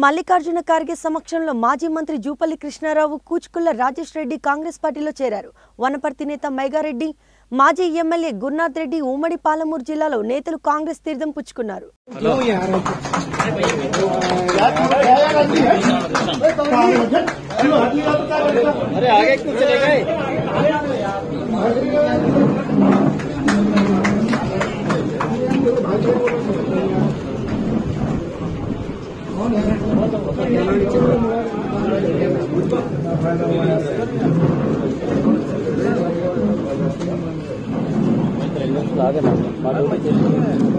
మల్లికార్జున ఖార్గే సమక్షంలో మాజీ మంత్రి జూపల్లి కృష్ణారావు కూచుకుల్ల రాజేష్ రెడ్డి కాంగ్రెస్ పార్టీలో చేరారు వనపర్తి నేత మైగారెడ్డి మాజీ ఎమ్మెల్యే గురునాథ్ రెడ్డి ఉమ్మడి పాలమూరు జిల్లాలో నేతలు కాంగ్రెస్ తీర్థం పుచ్చుకున్నారు अरे आगे क्यों चले गए ఆగే